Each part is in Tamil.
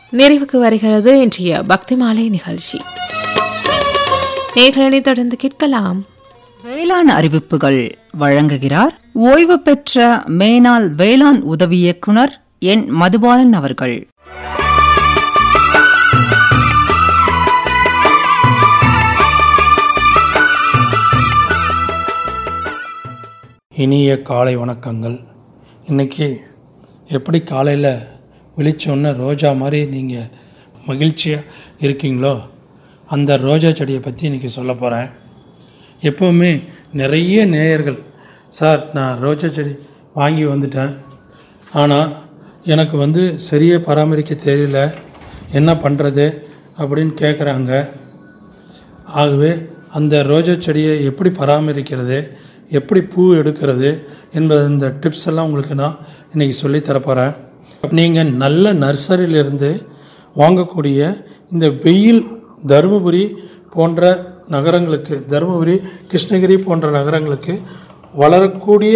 நிறைவுக்கு வருகிறது இன்றைய பக்தி மாலை நிகழ்ச்சி நேர்களை தொடர்ந்து கேட்கலாம் வேளாண் அறிவிப்புகள் வழங்குகிறார் ஓய்வு பெற்ற மேனாள் வேளாண் உதவி இயக்குனர் என் மதுபாலன் அவர்கள் இனிய காலை வணக்கங்கள் இன்றைக்கி எப்படி காலையில் விழிச்சோன்னே ரோஜா மாதிரி நீங்கள் மகிழ்ச்சியாக இருக்கீங்களோ அந்த ரோஜா செடியை பற்றி இன்றைக்கி சொல்ல போகிறேன் எப்போவுமே நிறைய நேயர்கள் சார் நான் ரோஜா செடி வாங்கி வந்துட்டேன் ஆனால் எனக்கு வந்து சரியாக பராமரிக்க தெரியல என்ன பண்ணுறது அப்படின்னு கேட்குறாங்க ஆகவே அந்த ரோஜா செடியை எப்படி பராமரிக்கிறது எப்படி பூ எடுக்கிறது என்பது இந்த டிப்ஸ் எல்லாம் உங்களுக்கு நான் இன்றைக்கி சொல்லி தரப்போகிறேன் நீங்கள் நல்ல நர்சரியிலிருந்து வாங்கக்கூடிய இந்த வெயில் தருமபுரி போன்ற நகரங்களுக்கு தருமபுரி கிருஷ்ணகிரி போன்ற நகரங்களுக்கு வளரக்கூடிய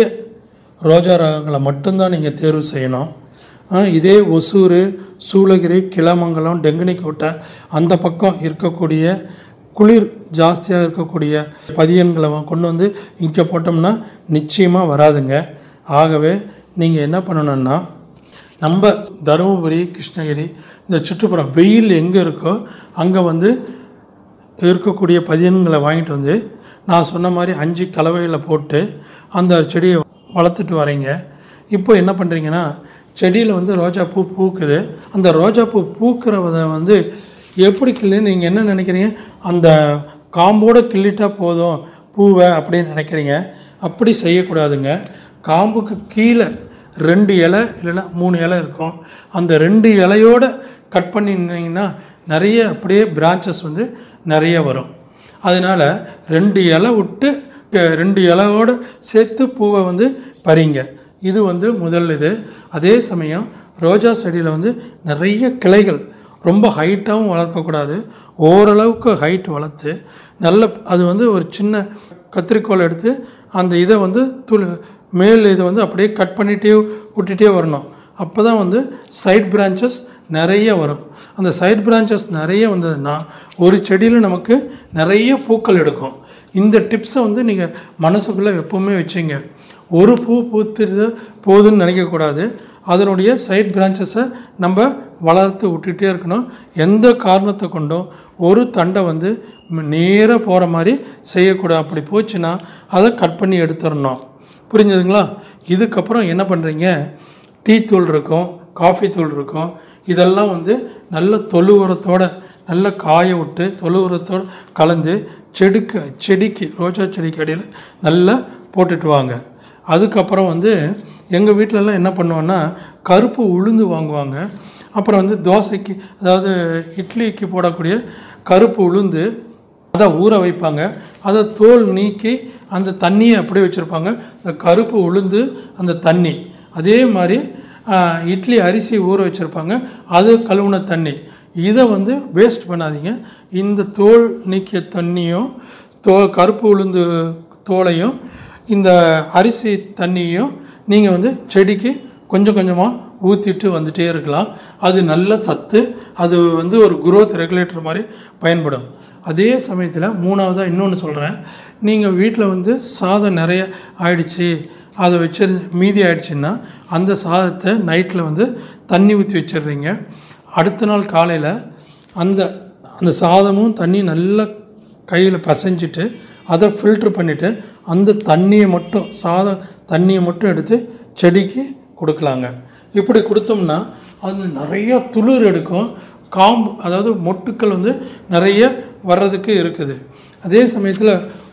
ரோஜா ரகங்களை மட்டும்தான் நீங்கள் தேர்வு செய்யணும் ஆ, இதே ஒசூர் சூளகிரி கிளமங்கலம் டெங்கனிக்கோட்டை அந்த பக்கம் இருக்கக்கூடிய குளிர் ஜாஸ்தியாக இருக்கக்கூடிய பதியன்களை வ- கொண்டு வந்து இங்கே போட்டோம்னா நிச்சயமாக வராதுங்க ஆகவே நீங்கள் என்ன பண்ணணும்னா நம்ம தருமபுரி கிருஷ்ணகிரி இந்த சுற்றுப்புறம் வெயில் எங்கே இருக்கோ அங்கே வந்து இருக்கக்கூடிய பதியன்களை வாங்கிட்டு வந்து நான் சொன்ன மாதிரி அஞ்சு கலவையில் போட்டு அந்த செடியை வளர்த்துட்டு வரீங்க இப்போ என்ன பண்ணுறீங்கன்னா செடியில் வந்து ரோஜா பூ பூக்குது அந்த ரோஜா பூ பூக்கிறத வந்து எப்படி கிள்ளு நீங்கள் என்ன நினைக்கிறீங்க அந்த காம்போடு கிள்ளிட்டா போதும் பூவை அப்படின்னு நினைக்கிறீங்க அப்படி செய்யக்கூடாதுங்க காம்புக்கு கீழே ரெண்டு இலை இல்லைன்னா மூணு இலை இருக்கும் அந்த ரெண்டு இலையோட கட் பண்ணினீங்கன்னா நிறைய அப்படியே பிரான்ச்சஸ் வந்து நிறைய வரும் அதனால் ரெண்டு இலை விட்டு அஹ், ரெண்டு இலையோட சேர்த்து பூவை வந்து பறிங்க இது வந்து முதல் இது அதே சமயம் ரோஜா செடியில் வந்து நிறைய கிளைகள் ரொம்ப ஹைட்டாகவும் வளர்க்கக்கூடாது ஓரளவுக்கு ஹைட் வளர்த்து நல்ல அது வந்து ஒரு சின்ன கத்திரிக்கோல் எடுத்து அந்த இதை வந்து துளி மேல் இதை வந்து அப்படியே கட் பண்ணிகிட்டே விட்டுட்டே வரணும் அப்போ தான் வந்து சைட் பிரான்ச்சஸ் நிறைய வரும் அந்த சைட் பிரான்ச்சஸ் நிறைய வந்ததுன்னா ஒரு செடியில் நமக்கு நிறைய பூக்கள் எடுக்கும் இந்த டிப்ஸை வந்து நீங்கள் மனசுக்குள்ளே எப்பவுமே வச்சுங்க ஒரு பூ பூத்துறது போதுன்னு நினைக்கக்கூடாது அதனுடைய சைட் பிரான்ச்சஸை நம்ம வளர்த்து விட்டுட்டே இருக்கணும் எந்த காரணத்தை கொண்டும் ஒரு தண்டை வந்து நேராக போகிற மாதிரி செய்யக்கூடாது அப்படி போச்சுன்னா அதை கட் பண்ணி எடுத்துடணும் புரிஞ்சுதுங்களா இதுக்கப்புறம் என்ன பண்ணுறீங்க டீ தூள் இருக்கும் காஃபி தூள் இருக்கும் இதெல்லாம் வந்து நல்ல தொழு உரத்தோட நல்ல காய விட்டு தொழு உரத்தோட கலந்து செடிக்கு செடிக்கு ரோஜா செடிக்கு அடியில் நல்லா போட்டுட்டு வாங்க அதுக்கப்புறம் வந்து எங்கள் வீட்டிலலாம் என்ன பண்ணுவோன்னா கருப்பு உளுந்து வாங்குவாங்க அப்புறம் வந்து தோசைக்கு அதாவது இட்லிக்கு போடக்கூடிய கருப்பு உளுந்து அதை ஊற வைப்பாங்க அதை தோல் நீக்கி அந்த தண்ணியை அப்படியே வச்சுருப்பாங்க அந்த கருப்பு உளுந்து அந்த தண்ணி அதே மாதிரி ஆ, இட்லி அரிசி ஊற வச்சுருப்பாங்க அது கழுவுன தண்ணி இதை வந்து வேஸ்ட் பண்ணாதீங்க இந்த தோல் நீக்கிய தண்ணியும் தோ கருப்பு உளுந்து தோலையும் இந்த அரிசி தண்ணியும் நீங்கள் வந்து செடிக்கு கொஞ்சம் கொஞ்சமாக ஊற்றிட்டு வந்துட்டே இருக்கலாம் அது நல்ல சத்து அது வந்து ஒரு growth ரெகுலேட்டர் மாதிரி பயன்படும் அதே சமயத்தில் மூணாவதாக இன்னொன்று சொல்கிறேன் நீங்கள் வீட்டில் வந்து சாதம் நிறைய ஆயிடுச்சு அதை வச்சிரு மீதி ஆயிடுச்சுன்னா அந்த சாதத்தை நைட்டில் வந்து தண்ணி ஊற்றி வச்சிடுறீங்க அடுத்த நாள் காலையில் அந்த அந்த சாதமும் தண்ணி நல்லா கையில் பசைஞ்சிட்டு அதை ஃபில்ட்ரு பண்ணிவிட்டு அந்த தண்ணியை மட்டும் சாதம் தண்ணியை மட்டும் எடுத்து செடிக்கு கொடுக்கலாங்க இப்படி கொடுத்தோம்னா அது நிறைய துளிர் எடுக்கும் காம்பு அதாவது மொட்டுக்கள் வந்து நிறைய வர்றதுக்கு இருக்குது அதே சமயத்தில்